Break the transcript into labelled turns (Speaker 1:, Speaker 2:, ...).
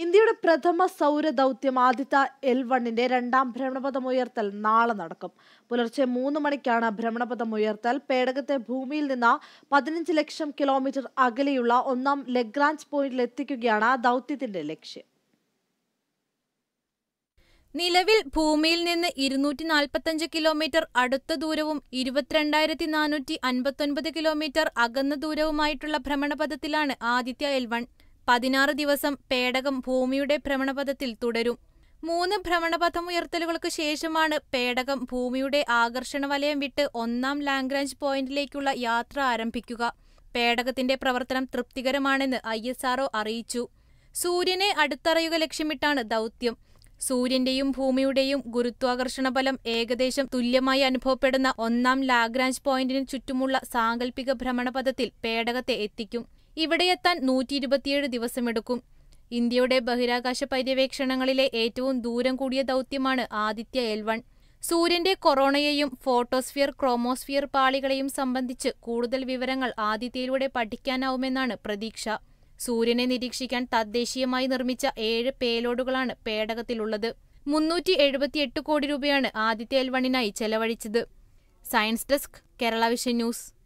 Speaker 1: ഇന്ത്യയുടെ പ്രഥമ സൗര ദൗത്യം ആദിത്യ എൽ വണ്ണിന്റെ രണ്ടാം ഭ്രമണപഥം ഉയർത്തൽ നാളെ നടക്കും പുലർച്ചെ മൂന്ന് മണിക്കാണ് ഭ്രമണപഥം ഉയർത്തൽ പേടകത്തെ ഭൂമിയിൽ നിന്ന് പതിനഞ്ച് ലക്ഷം കിലോമീറ്റർ അകലെയുള്ള ഒന്നാം ലഗ്രാഞ്ച് പോയിന്റിൽ എത്തിക്കുകയാണ് ദൗത്യത്തിന്റെ ലക്ഷ്യം
Speaker 2: നിലവിൽ ഭൂമിയിൽ നിന്ന് ഇരുന്നൂറ്റി നാൽപ്പത്തഞ്ച് കിലോമീറ്റർ അടുത്ത ദൂരവും ഇരുപത്തിരണ്ടായിരത്തി നാനൂറ്റി അൻപത്തൊൻപത് കിലോമീറ്റർ അകന്ന ദൂരവുമായിട്ടുള്ള ഭ്രമണപഥത്തിലാണ് ആദിത്യ എൽ വൺ പതിനാറ് ദിവസം പേടകം ഭൂമിയുടെ ഭ്രമണപഥത്തിൽ തുടരും മൂന്ന് ഭ്രമണപഥം ഉയർത്തലുകൾക്ക് ശേഷമാണ് പേടകം ഭൂമിയുടെ ആകർഷണ വലയം വിട്ട് ഒന്നാം ലാംഗ്രാഞ്ച് പോയിന്റിലേക്കുള്ള യാത്ര ആരംഭിക്കുക പേടകത്തിന്റെ പ്രവർത്തനം തൃപ്തികരമാണെന്ന് ഐ അറിയിച്ചു സൂര്യനെ അടുത്തറിയുക ലക്ഷ്യമിട്ടാണ് ദൗത്യം സൂര്യന്റെയും ഭൂമിയുടെയും ഗുരുത്വാകർഷണ ബലം ഏകദേശം തുല്യമായി അനുഭവപ്പെടുന്ന ഒന്നാം ലാഗ്രാഞ്ച് പോയിന്റിന് ചുറ്റുമുള്ള സാങ്കല്പിക ഭ്രമണപഥത്തിൽ പേടകത്തെ എത്തിക്കും ഇവിടെയെത്താൻ നൂറ്റി ഇരുപത്തിയേഴ് ദിവസമെടുക്കും ഇന്ത്യയുടെ ബഹിരാകാശ പര്യവേക്ഷണങ്ങളിലെ ഏറ്റവും ദൂരം കൂടിയ ദൗത്യമാണ് ആദിത്യ എൽ വൺ സൂര്യന്റെ കൊറോണയെയും ഫോട്ടോസ്ഫിയർ ക്രോമോസ്ഫിയർ പാളികളെയും സംബന്ധിച്ച് കൂടുതൽ വിവരങ്ങൾ ആദിത്യയിലൂടെ പഠിക്കാനാവുമെന്നാണ് പ്രതീക്ഷ സൂര്യനെ നിരീക്ഷിക്കാൻ തദ്ദേശീയമായി നിർമ്മിച്ച ഏഴ് പേലോഡുകളാണ് പേടകത്തിലുള്ളത് മുന്നൂറ്റി എഴുപത്തിയെട്ട് കോടി രൂപയാണ് ആദിത്യ എൽ വണ്ണിനായി ചെലവഴിച്ചത് science desk Kerala vision news